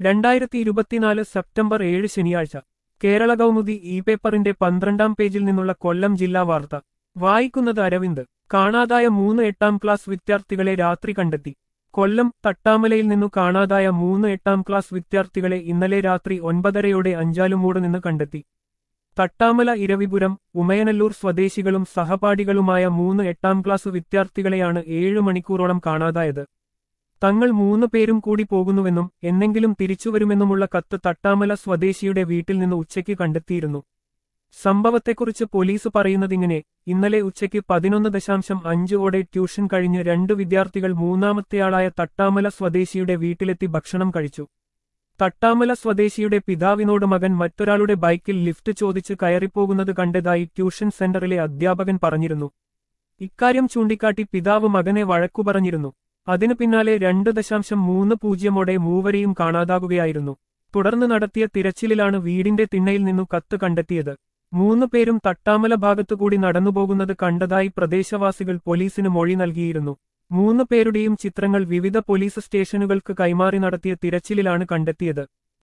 രണ്ടായിരത്തി ഇരുപത്തിനാല് സെപ്റ്റംബർ ഏഴ് ശനിയാഴ്ച കേരള കൗമുദി ഇ പേപ്പറിന്റെ പന്ത്രണ്ടാം പേജിൽ നിന്നുള്ള കൊല്ലം ജില്ലാ വാർത്ത വായിക്കുന്നത് അരവിന്ദ് കാണാതായ മൂന്ന് എട്ടാം ക്ലാസ് വിദ്യാർത്ഥികളെ രാത്രി കണ്ടെത്തി കൊല്ലം തട്ടാമലയിൽ നിന്നു കാണാതായ മൂന്ന് എട്ടാം ക്ലാസ് വിദ്യാർത്ഥികളെ ഇന്നലെ രാത്രി ഒൻപതരയോടെ അഞ്ചാലുമൂട് നിന്ന് കണ്ടെത്തി തട്ടാമല ഇരവിപുരം ഉമയനല്ലൂർ സ്വദേശികളും സഹപാഠികളുമായ മൂന്ന് എട്ടാം ക്ലാസ് വിദ്യാർത്ഥികളെയാണ് ഏഴു മണിക്കൂറോളം കാണാതായത് തങ്ങൾ മൂന്ന് പേരും കൂടി പോകുന്നുവെന്നും എന്നെങ്കിലും തിരിച്ചുവരുമെന്നുമുള്ള കത്ത് തട്ടാമല സ്വദേശിയുടെ വീട്ടിൽ നിന്ന് ഉച്ചയ്ക്ക് കണ്ടെത്തിയിരുന്നു സംഭവത്തെക്കുറിച്ച് പോലീസ് പറയുന്നതിങ്ങനെ ഇന്നലെ ഉച്ചയ്ക്ക് പതിനൊന്ന് ദശാംശം അഞ്ച് ഓടെ ട്യൂഷൻ കഴിഞ്ഞ് രണ്ട് വിദ്യാർത്ഥികൾ മൂന്നാമത്തെയാളായ തട്ടാമല സ്വദേശിയുടെ വീട്ടിലെത്തി ഭക്ഷണം കഴിച്ചു തട്ടാമല സ്വദേശിയുടെ പിതാവിനോട് മകൻ മറ്റൊരാളുടെ ബൈക്കിൽ ലിഫ്റ്റ് ചോദിച്ച് കയറിപ്പോകുന്നത് കണ്ടതായി ട്യൂഷൻ സെന്ററിലെ അധ്യാപകൻ പറഞ്ഞിരുന്നു ഇക്കാര്യം ചൂണ്ടിക്കാട്ടി പിതാവ് മകനെ വഴക്കു പറഞ്ഞിരുന്നു അതിനു പിന്നാലെ രണ്ട് ദശാംശം മൂന്ന് പൂജ്യമോടെ മൂവരെയും കാണാതാകുകയായിരുന്നു തുടർന്ന് നടത്തിയ തിരച്ചിലിലാണ് വീടിന്റെ തിണ്ണയിൽ നിന്നു കത്ത് കണ്ടെത്തിയത് മൂന്ന് പേരും തട്ടാമല ഭാഗത്തുകൂടി നടന്നുപോകുന്നത് കണ്ടതായി പ്രദേശവാസികൾ പോലീസിന് മൊഴി നൽകിയിരുന്നു മൂന്ന് പേരുടെയും ചിത്രങ്ങൾ വിവിധ പോലീസ് സ്റ്റേഷനുകൾക്ക് കൈമാറി നടത്തിയ തിരച്ചിലിലാണ് കണ്ടെത്തിയത്